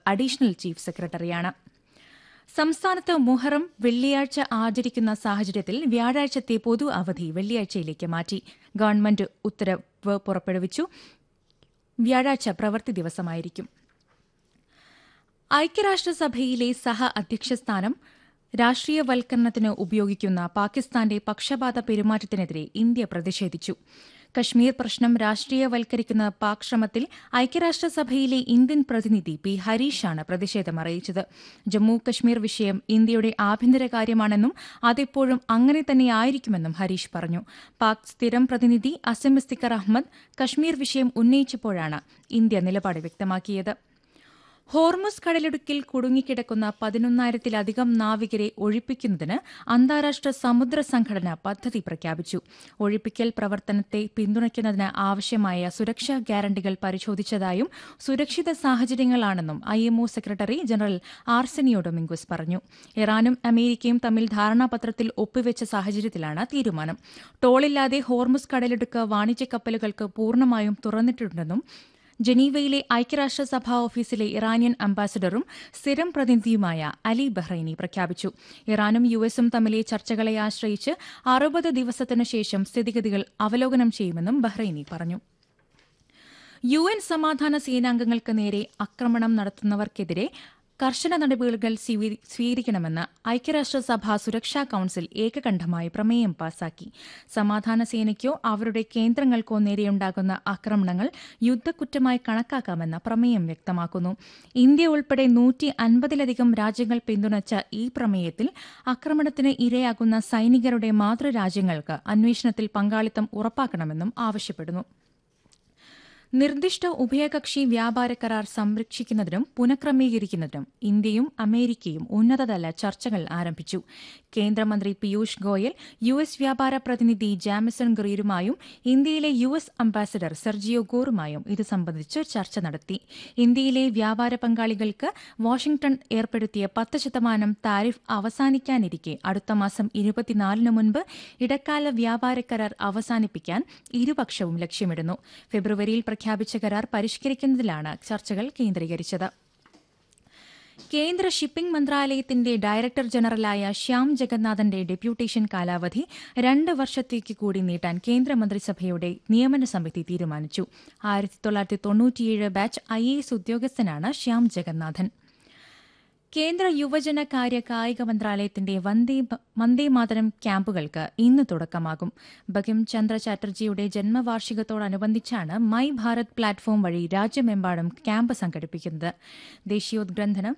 additional chief സെക്രട്ടറിയാണ് സംസ്ഥാനത്ത് മുഹറം വെള്ളിയാഴ്ച ആചരിക്കുന്ന സാഹചര്യത്തിൽ വ്യാഴാഴ്ചത്തെ പൊതു അവധി വെള്ളിയാഴ്ചയിലേക്ക് മാറ്റി ഗവൺമെന്റ് ഉത്തരവ് പുറപ്പെടുവിച്ചു വ്യാഴാഴ്ച പ്രവൃത്തി ദിവസമായിരിക്കും ഐക്യരാഷ്ട്രസഭയിലെ സഹ അധ്യക്ഷസ്ഥാനം രാഷ്ട്രീയവൽക്കരണത്തിന് ഉപയോഗിക്കുന്ന പാകിസ്ഥാന്റെ പക്ഷപാത പെരുമാറ്റത്തിനെതിരെ ഇന്ത്യ പ്രതിഷേധിച്ചു കശ്മീർ പ്രശ്നം രാഷ്ട്രീയവൽക്കരിക്കുന്ന പാക് ശ്രമത്തിൽ ഐക്യരാഷ്ട്രസഭയിലെ ഇന്ത്യൻ പ്രതിനിധി പി ഹരീഷാണ് പ്രതിഷേധം അറിയിച്ചത് ജമ്മു കശ്മീർ വിഷയം ഇന്ത്യയുടെ ആഭ്യന്തര കാര്യമാണെന്നും അതെപ്പോഴും അങ്ങനെ തന്നെയായിരിക്കുമെന്നും ഹരീഷ് പറഞ്ഞു പാക് സ്ഥിരം പ്രതിനിധി അസം ഇസ്തിഖർ അഹമ്മദ് കശ്മീർ വിഷയം ഉന്നയിച്ചപ്പോഴാണ് ഇന്ത്യ നിലപാട് വ്യക്തമാക്കിയത് ഹോർമുസ് കടലിടുക്കിൽ കുടുങ്ങിക്കിടക്കുന്ന പതിനൊന്നായിരത്തിലധികം നാവികരെ ഒഴിപ്പിക്കുന്നതിന് അന്താരാഷ്ട്ര സമുദ്ര സംഘടന പദ്ധതി പ്രഖ്യാപിച്ചു ഒഴിപ്പിക്കൽ പ്രവർത്തനത്തെ പിന്തുണയ്ക്കുന്നതിന് ആവശ്യമായ സുരക്ഷാ ഗ്യാരണ്ടികൾ പരിശോധിച്ചതായും സുരക്ഷിത സാഹചര്യങ്ങളാണെന്നും IMO secretary general Arsenio Dominguez പറഞ്ഞു ഇറാനും അമേരിക്കയും തമ്മിൽ ധാരണാപത്രത്തിൽ ഒപ്പുവെച്ച സാഹചര്യത്തിലാണ് തീരുമാനം ടോളില്ലാതെ ഹോർമുസ് കടലിടുക്ക് വാണിജ്യ കപ്പലുകൾക്ക് പൂർണ്ണമായും തുറന്നിട്ടുണ്ടെന്നും ജനീവയിലെ ഐക്യരാഷ്ട്രസഭാ ഓഫീസിലെ ഇറാനിയൻ അംബാസഡറും സ്ഥിരം പ്രതിനിധിയുമായ അലി ബഹ്റൈനി പ്രഖ്യാപിച്ചു ഇറാനും യുഎസും തമ്മിലെ ചർച്ചകളെ ആശ്രയിച്ച് അറുപത് ദിവസത്തിനു ശേഷം സ്ഥിതിഗതികൾ അവലോകനം ചെയ്യുമെന്നും ബഹ്റൈനി പറഞ്ഞു യു എൻ സമാധാന സേനാംഗങ്ങൾക്ക് നേരെ ആക്രമണം നടത്തുന്നവർക്കെതിരെ കർശന നടപടികൾ സ്വീകരിക്കണമെന്ന് ഐക്യരാഷ്ട്രസഭ സുരക്ഷാ കൌൺസിൽ ഏകകണ്ഠമായി പ്രമേയം പാസാക്കി സമാധാന സേനയ്ക്കോ അവരുടെ കേന്ദ്രങ്ങൾക്കോ നേരെയുണ്ടാകുന്ന ആക്രമണങ്ങൾ യുദ്ധക്കുറ്റമായി കണക്കാക്കാമെന്ന് പ്രമേയം വ്യക്തമാക്കുന്നു ഇന്ത്യ ഉൾപ്പെടെ നൂറ്റി അൻപതിലധികം രാജ്യങ്ങൾ പിന്തുണച്ച ഈ പ്രമേയത്തിൽ ആക്രമണത്തിന് ഇരയാകുന്ന സൈനികരുടെ മാതൃരാജ്യങ്ങൾക്ക് അന്വേഷണത്തിൽ പങ്കാളിത്തം ഉറപ്പാക്കണമെന്നും ആവശ്യപ്പെടുന്നു നിർദ്ദിഷ്ട ഉഭയകക്ഷി വ്യാപാര കരാർ സംരക്ഷിക്കുന്നതിനും പുനഃക്രമീകരിക്കുന്നതിനും ഇന്ത്യയും അമേരിക്കയും ഉന്നതതല ചർച്ചകൾ ആരംഭിച്ചു കേന്ദ്രമന്ത്രി പീയൂഷ് ഗോയൽ യു എസ് വ്യാപാര പ്രതിനിധി ജാമിസൺ ഗ്രീറുമായും ഇന്ത്യയിലെ യു എസ് അംബാസഡർ സെർജിയോ ഗോറുമായും ഇത് സംബന്ധിച്ച് ചർച്ച നടത്തി ഇന്ത്യയിലെ വ്യാപാര പങ്കാളികൾക്ക് വാഷിംഗ്ടൺ ഏർപ്പെടുത്തിയ പത്ത് ശതമാനം താരിഫ് അവസാനിക്കാനിരിക്കെ അടുത്ത മാസം ഇരുപത്തിനാലിന് മുൻപ് ഇടക്കാല വ്യാപാര കരാർ അവസാനിപ്പിക്കാൻ ഇരുപക്ഷവും ലക്ഷ്യമിടുന്നു ഫെബ്രുവരിയിൽ പ്രഖ്യാപിച്ച കരാർ പരിഷ്കരിക്കുന്നതിലാണ് ചർച്ചകൾ കേന്ദ്രീകരിച്ചത് കേന്ദ്ര ഷിപ്പിംഗ് മന്ത്രാലയത്തിന്റെ ഡയറക്ടർ ജനറലായ ശ്യാം ജഗന്നാഥന്റെ ഡെപ്യൂട്ടേഷൻ കാലാവധി രണ്ട് വർഷത്തേക്ക് കൂടി നീട്ടാൻ കേന്ദ്രമന്ത്രിസഭയുടെ നിയമന സമിതി തീരുമാനിച്ചു ആയിരത്തി തൊള്ളായിരത്തി തൊണ്ണൂറ്റിയേഴ് ബാച്ച് ഐ എ എസ് ഉദ്യോഗസ്ഥനാണ് ശ്യാം ജഗന്നാഥൻ കേന്ദ്ര യുവജന കാര്യ കായിക മന്ത്രാലയത്തിന്റെ വന്ദേ വന്ദേമാതരം ക്യാമ്പുകൾക്ക് ഇന്ന് തുടക്കമാകും ബകിം ചന്ദ്ര ചാറ്റർജിയുടെ ജന്മവാർഷികത്തോടനുബന്ധിച്ചാണ് മൈ ഭാരത് പ്ലാറ്റ്ഫോം വഴി രാജ്യമെമ്പാടും ക്യാമ്പ് സംഘടിപ്പിക്കുന്നത് ദേശീയോദ്ഗ്രന്ഥനം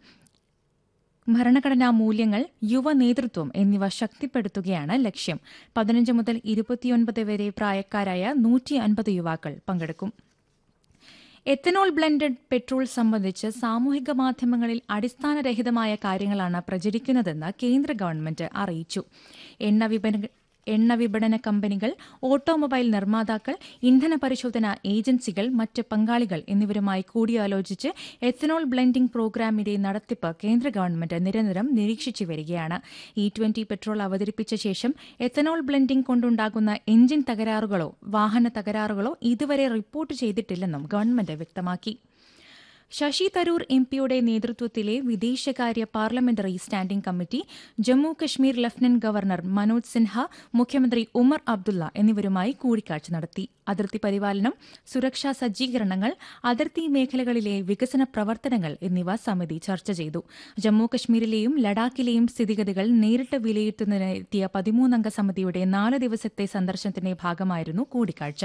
ഭരണഘടനാ മൂല്യങ്ങൾ യുവ നേതൃത്വം എന്നിവ ശക്തിപ്പെടുത്തുകയാണ് ലക്ഷ്യം പതിനഞ്ച് മുതൽ ഇരുപത്തിയൊൻപത് വരെ പ്രായക്കാരായ നൂറ്റി അൻപത് യുവാക്കൾ പങ്കെടുക്കും എത്തനോൾ ബ്ലെൻഡഡ് പെട്രോൾ സംബന്ധിച്ച് സാമൂഹിക മാധ്യമങ്ങളിൽ അടിസ്ഥാനരഹിതമായ കാര്യങ്ങളാണ് പ്രചരിക്കുന്നതെന്ന് കേന്ദ്ര ഗവൺമെന്റ് അറിയിച്ചു എണ്ണ വിപണ എണ്ണ വിപണന കമ്പനികൾ ഓട്ടോമൊബൈൽ നിർമ്മാതാക്കൾ ഇന്ധന പരിശോധന ഏജൻസികൾ മറ്റ് പങ്കാളികൾ എന്നിവരുമായി കൂടിയാലോചിച്ച് എത്തനോൾ ബ്ലെൻഡിംഗ് പ്രോഗ്രാമിന്റെ നടത്തിപ്പ് കേന്ദ്ര ഗവൺമെന്റ് നിരന്തരം നിരീക്ഷിച്ചു വരികയാണ് ഇ ട്വന്റി പെട്രോൾ അവതരിപ്പിച്ച ശേഷം എത്തനോൾ ബ്ലെൻഡിംഗ് കൊണ്ടുണ്ടാകുന്ന എഞ്ചിൻ തകരാറുകളോ വാഹന തകരാറുകളോ ഇതുവരെ റിപ്പോർട്ട് ചെയ്തിട്ടില്ലെന്നും ഗവൺമെന്റ് വ്യക്തമാക്കി ശശി തരൂർ എം പിയുടെ നേതൃത്വത്തിലെ വിദേശകാര്യ parliamentary standing committee Jammu Kashmir lieutenant governor Manoj Sinha മുഖ്യമന്ത്രി ഉമർ അബ്ദുള്ള എന്നിവരുമായി കൂടിക്കാഴ്ച നടത്തി അതിർത്തി പരിപാലനം സുരക്ഷാ സജ്ജീകരണങ്ങൾ അതിർത്തി മേഖലകളിലെ വികസന പ്രവർത്തനങ്ങൾ എന്നിവ സമിതി ചർച്ച ചെയ്തു ജമ്മു കശ്മീരിലെയും ലഡാക്കിലെയും സ്ഥിതിഗതികൾ നേരിട്ട് വിലയിരുത്തുന്നതിനെത്തിയ പതിമൂന്നംഗ സമിതിയുടെ നാല് ദിവസത്തെ സന്ദർശനത്തിന്റെ ഭാഗമായിരുന്നു കൂടിക്കാഴ്ച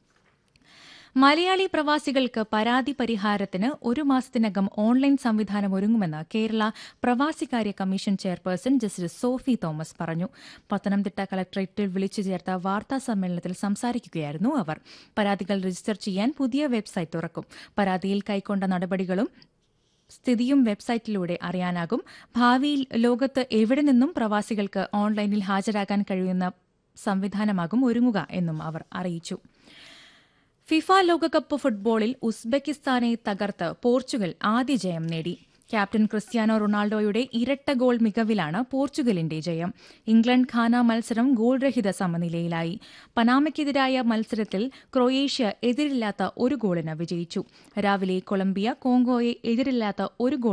മലയാളി പ്രവാസികൾക്ക് പരാതി പരിഹാരത്തിന് ഒരു മാസത്തിനകം ഓൺലൈൻ സംവിധാനം ഒരുങ്ങുമെന്ന് കേരള പ്രവാസികാര്യ commission chairperson justice Sophie Thomas പറഞ്ഞു പത്തനംതിട്ട കളക്ടറേറ്റിൽ വിളിച്ചു ചേർത്ത വാർത്താ സമ്മേളനത്തിൽ സംസാരിക്കുകയായിരുന്നു അവർ പരാതികൾ രജിസ്റ്റർ ചെയ്യാൻ പുതിയ വെബ്സൈറ്റ് തുറക്കും പരാതിയിൽ കൈക്കൊണ്ട നടപടികളും സ്ഥിതിയും വെബ്സൈറ്റിലൂടെ അറിയാനാകും ഭാവിയിൽ ലോകത്ത് എവിടെ നിന്നും പ്രവാസികൾക്ക് ഓൺലൈനിൽ ഹാജരാകാൻ കഴിയുന്ന സംവിധാനമാകും ഒരുങ്ങുക എന്നും അവർ അറിയിച്ചു ഫിഫ ലോകകപ്പ് ഫുട്ബോളിൽ ഉസ്ബെക്കിസ്ഥാനെ തകർത്ത് പോർച്ചുഗൽ ആദ്യ ജയം നേടി ക്യാപ്റ്റൻ ക്രിസ്ത്യാനോ റൊണാൾഡോയുടെ ഇരട്ട ഗോൾ മികവിലാണ് പോർച്ചുഗലിന്റെ ജയം ഇംഗ്ലണ്ട് ഖാന മത്സരം ഗോൾരഹിത സമനിലയിലായി പനാമയ്ക്കെതിരായ മത്സരത്തിൽ ക്രൊയേഷ്യ എതിരില്ലാത്ത ഒരു ഗോളിന് വിജയിച്ചു രാവിലെ കൊളംബിയ കോങ്കോയെ എതിരില്ലാത്ത ഒരു ഗോൾ